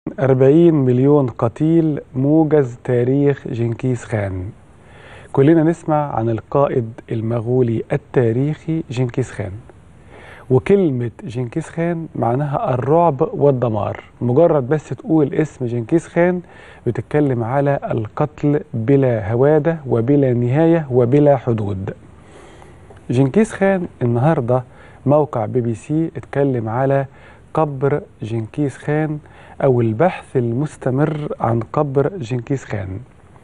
40 مليون قتيل موجز تاريخ جنكيز خان كلنا نسمع عن القائد المغولي التاريخي جنكيز خان وكلمة جنكيز خان معناها الرعب والدمار مجرد بس تقول اسم جنكيز خان بتتكلم على القتل بلا هوادة وبلا نهاية وبلا حدود جنكيز خان النهاردة موقع بي بي سي اتكلم على قبر جنكيز خان أو البحث المستمر عن قبر جنكيز خان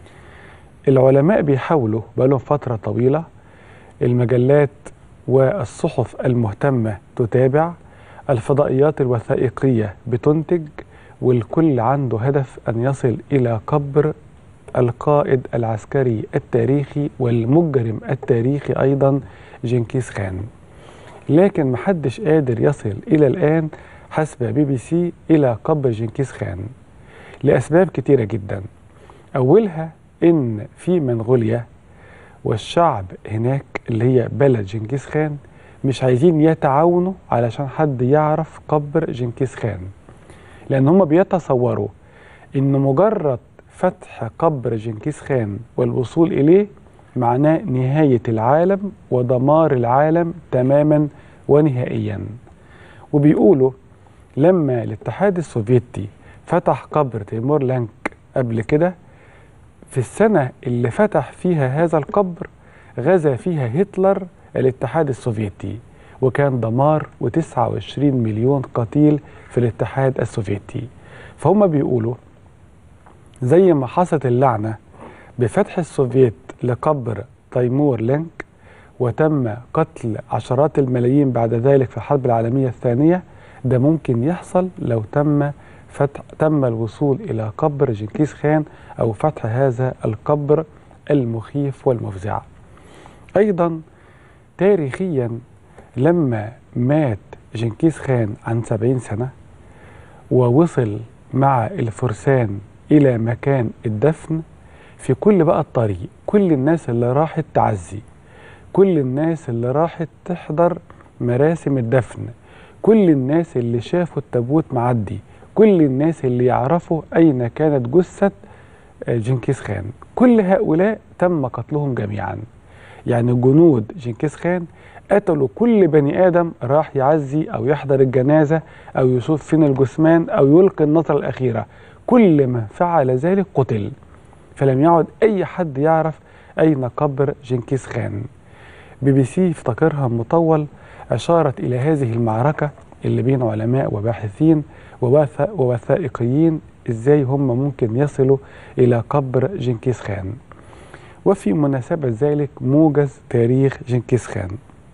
العلماء بيحاولوا بقالهم فترة طويلة المجلات والصحف المهتمة تتابع الفضائيات الوثائقية بتنتج والكل عنده هدف أن يصل إلى قبر القائد العسكري التاريخي والمجرم التاريخي أيضا جنكيز خان لكن محدش قادر يصل إلى الآن حسب بي بي سي إلى قبر جنكيز خان لأسباب كتيرة جدا أولها إن في منغوليا والشعب هناك اللي هي بلد جنكيز خان مش عايزين يتعاونوا علشان حد يعرف قبر جنكيز خان لأن هم بيتصوروا إن مجرد فتح قبر جنكيز خان والوصول إليه معناه نهاية العالم ودمار العالم تماما ونهائيا وبيقولوا لما الاتحاد السوفيتي فتح قبر تيمور لانك قبل كده في السنة اللي فتح فيها هذا القبر غزا فيها هتلر الاتحاد السوفيتي وكان دمار و29 مليون قتيل في الاتحاد السوفيتي فهم بيقولوا زي ما حصلت اللعنة بفتح السوفيت لقبر تيمور لينك وتم قتل عشرات الملايين بعد ذلك في الحرب العالمية الثانية ده ممكن يحصل لو تم فتح تم الوصول إلى قبر جنكيز خان أو فتح هذا القبر المخيف والمفزع أيضا تاريخيا لما مات جنكيز خان عن سبعين سنة ووصل مع الفرسان إلى مكان الدفن في كل بقى الطريق كل الناس اللي راحت تعزي كل الناس اللي راحت تحضر مراسم الدفن كل الناس اللي شافوا التابوت معدي كل الناس اللي يعرفوا أين كانت جثة جنكيز خان كل هؤلاء تم قتلهم جميعا يعني جنود جنكيز خان قتلوا كل بني آدم راح يعزي أو يحضر الجنازة أو يشوف فين الجثمان أو يلقي النطرة الأخيرة كل من فعل ذلك قتل فلم يعد أي حد يعرف أين قبر جنكيز خان بي بي سي في تقريرها المطول أشارت إلى هذه المعركة اللي بين علماء وباحثين ووثائقيين إزاي هم ممكن يصلوا إلى قبر جنكيز خان وفي مناسبة ذلك موجز تاريخ جنكيز خان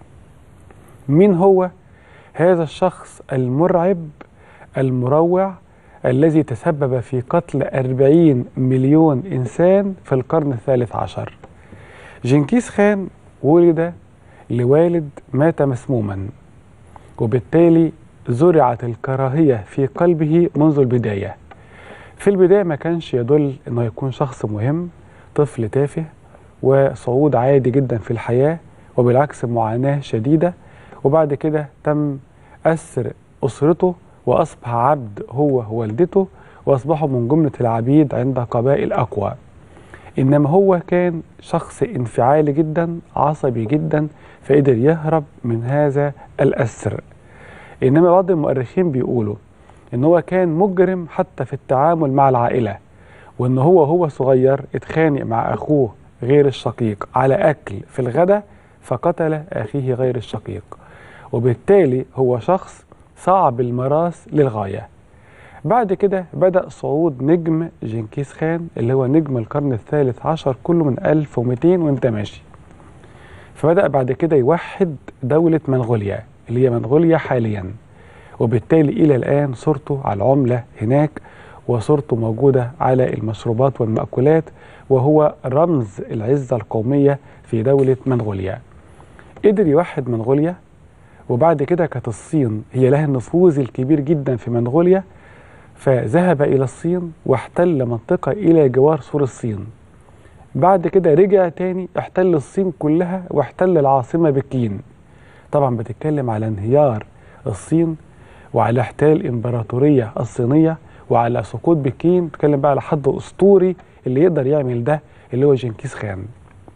مين هو هذا الشخص المرعب المروع الذي تسبب في قتل 40 مليون إنسان في القرن الثالث عشر جنكيز خان ولد لوالد مات مسموما وبالتالي زرعت الكراهية في قلبه منذ البداية في البداية ما كانش يدل أنه يكون شخص مهم طفل تافه وصعود عادي جدا في الحياة وبالعكس معاناة شديدة وبعد كده تم أسر أسرته وأصبح عبد هو ووالدته وأصبحوا من جملة العبيد عند قبائل أقوى إنما هو كان شخص انفعالي جدا عصبي جدا فقدر يهرب من هذا الأسر إنما بعض المؤرخين بيقولوا إن هو كان مجرم حتى في التعامل مع العائلة وإن هو هو صغير اتخانق مع أخوه غير الشقيق على أكل في الغداء فقتل أخيه غير الشقيق وبالتالي هو شخص صعب المراس للغاية بعد كده بدأ صعود نجم جنكيز خان اللي هو نجم القرن الثالث عشر كله من 1200 وانت ماشي فبدأ بعد كده يوحد دولة منغوليا اللي هي منغوليا حاليا وبالتالي إلى الآن صورته على العملة هناك وصورته موجودة على المشروبات والمأكولات وهو رمز العزة القومية في دولة منغوليا قدر يوحد منغوليا وبعد كده كانت الصين هي لها النفوذ الكبير جدا في منغوليا فذهب إلى الصين واحتل منطقة إلى جوار سور الصين بعد كده رجع تاني احتل الصين كلها واحتل العاصمة بكين طبعا بتتكلم على انهيار الصين وعلى احتلال الإمبراطورية الصينية وعلى سقوط بكين بتتكلم بقى على حد اسطوري اللي يقدر يعمل ده اللي هو جنكيز خان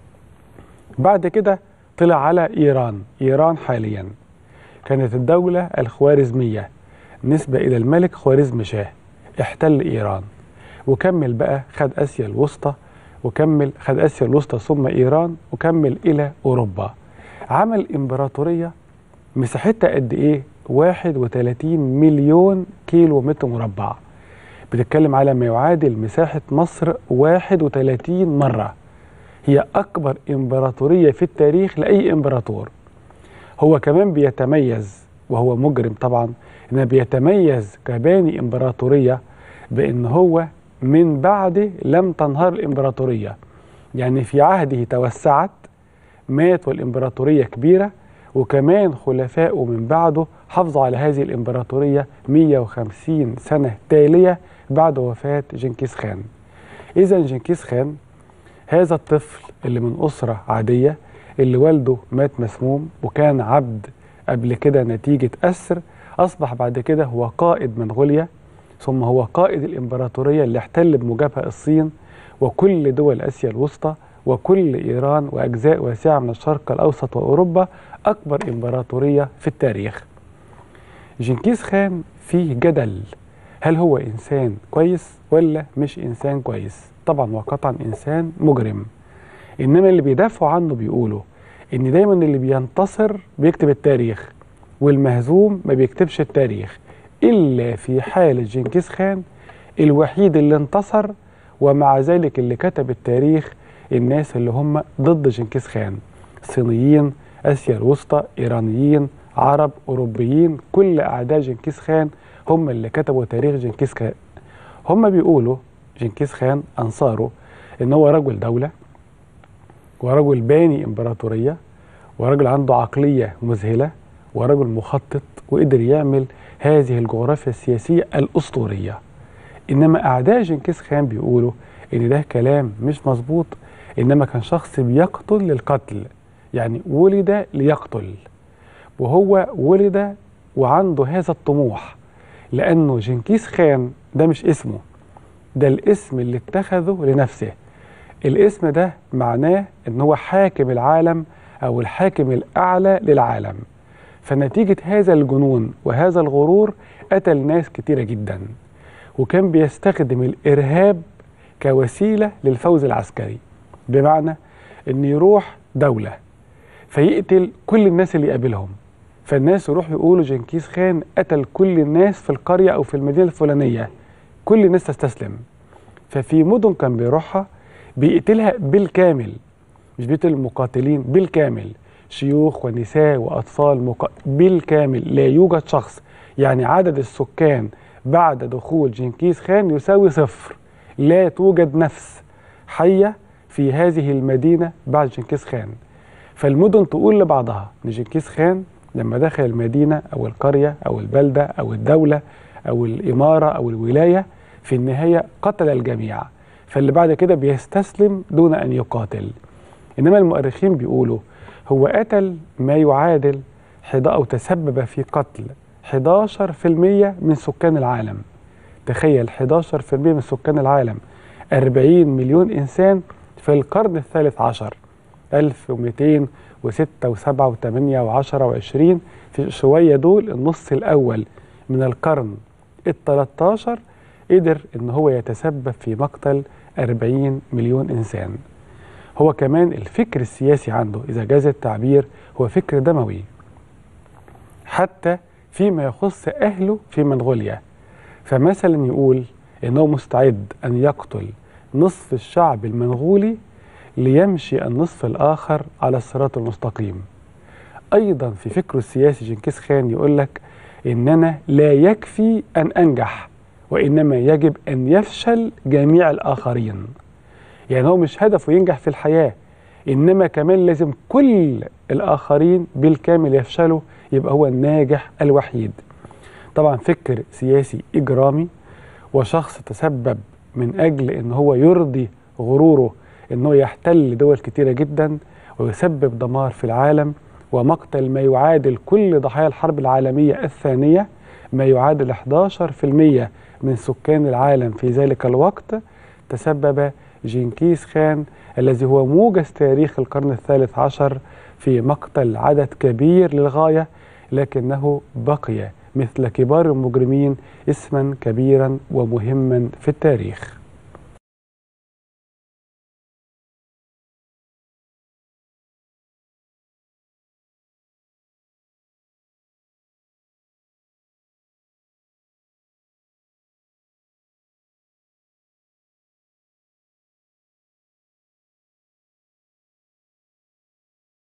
بعد كده طلع على ايران ايران حاليا كانت الدولة الخوارزمية نسبة إلى الملك خوارزم شاه احتل إيران وكمل بقى خد آسيا الوسطى وكمل خد آسيا الوسطى ثم إيران وكمل إلى أوروبا عمل إمبراطورية مساحتها قد إيه؟ 31 مليون كيلو متر مربع بتتكلم على ما يعادل مساحة مصر 31 مرة هي أكبر إمبراطورية في التاريخ لأي إمبراطور هو كمان بيتميز وهو مجرم طبعا إنه بيتميز كباني إمبراطورية بأن هو من بعده لم تنهار الإمبراطورية يعني في عهده توسعت مات والإمبراطورية كبيرة وكمان خلفائه من بعده حافظوا على هذه الإمبراطورية 150 سنة تالية بعد وفاة جنكيز خان إذا جنكيز خان هذا الطفل اللي من أسرة عادية اللي والده مات مسموم وكان عبد قبل كده نتيجة أسر أصبح بعد كده هو قائد منغوليا ثم هو قائد الإمبراطورية اللي احتل بمجابهة الصين وكل دول آسيا الوسطى وكل إيران وأجزاء واسعة من الشرق الأوسط وأوروبا أكبر إمبراطورية في التاريخ جنكيز خان فيه جدل هل هو إنسان كويس ولا مش إنسان كويس طبعا وقطعا إنسان مجرم إنما اللي بيدافعوا عنه بيقولوا إن دايما اللي بينتصر بيكتب التاريخ والمهزوم ما بيكتبش التاريخ إلا في حالة جنكيز خان الوحيد اللي انتصر ومع ذلك اللي كتب التاريخ الناس اللي هم ضد جنكيز خان صينيين آسيا الوسطى إيرانيين عرب أوروبيين كل أعداء جنكيز خان هم اللي كتبوا تاريخ جنكيز خان هم بيقولوا جنكيز خان أنصاره إن هو رجل دولة ورجل باني إمبراطورية ورجل عنده عقلية مذهلة ورجل مخطط وقدر يعمل هذه الجغرافيا السياسية الأسطورية إنما أعداء جنكيز خان بيقولوا إن ده كلام مش مظبوط إنما كان شخص بيقتل للقتل يعني ولد ليقتل وهو ولد وعنده هذا الطموح لأنه جنكيز خان ده مش اسمه ده الاسم اللي اتخذه لنفسه الاسم ده معناه ان هو حاكم العالم او الحاكم الاعلى للعالم فنتيجة هذا الجنون وهذا الغرور قتل ناس كتيرة جدا وكان بيستخدم الارهاب كوسيلة للفوز العسكري بمعنى ان يروح دولة فيقتل كل الناس اللي يقابلهم فالناس يروحوا يقولوا جنكيز خان قتل كل الناس في القرية او في المدينة الفلانية كل الناس تستسلم ففي مدن كان بيروحها بيقتلها بالكامل مش بيقتل المقاتلين بالكامل شيوخ ونساء وأطفال مق... بالكامل لا يوجد شخص يعني عدد السكان بعد دخول جنكيز خان يساوي صفر لا توجد نفس حية في هذه المدينة بعد جنكيز خان فالمدن تقول لبعضها ان جنكيز خان لما دخل المدينة أو القرية أو البلدة أو الدولة أو الإمارة أو الولاية في النهاية قتل الجميع فاللي بعد كده بيستسلم دون أن يقاتل إنما المؤرخين بيقولوا هو قتل ما يعادل أو تسبب في قتل 11% من سكان العالم تخيل 11% من سكان العالم 40 مليون إنسان في القرن الثالث عشر 1206 و7 و8 و10 و20 في شوية دول النص الأول من القرن ال 13 قدر ان هو يتسبب في مقتل 40 مليون انسان هو كمان الفكر السياسي عنده اذا جاز التعبير هو فكر دموي حتى فيما يخص اهله في منغوليا فمثلا يقول انه مستعد ان يقتل نصف الشعب المنغولي ليمشي النصف الاخر على الصراط المستقيم ايضا في فكره السياسي جنكيز خان يقول لك اننا لا يكفي ان انجح وإنما يجب أن يفشل جميع الآخرين يعني هو مش هدفه ينجح في الحياة إنما كمان لازم كل الآخرين بالكامل يفشلوا يبقى هو الناجح الوحيد طبعا فكر سياسي إجرامي وشخص تسبب من أجل أن هو يرضي غروره أنه يحتل دول كتيرة جدا ويسبب دمار في العالم ومقتل ما يعادل كل ضحايا الحرب العالمية الثانية ما يعادل 11% من سكان العالم في ذلك الوقت تسبب جنكيز خان الذي هو موجز تاريخ القرن الثالث عشر في مقتل عدد كبير للغاية لكنه بقي مثل كبار المجرمين اسما كبيرا ومهما في التاريخ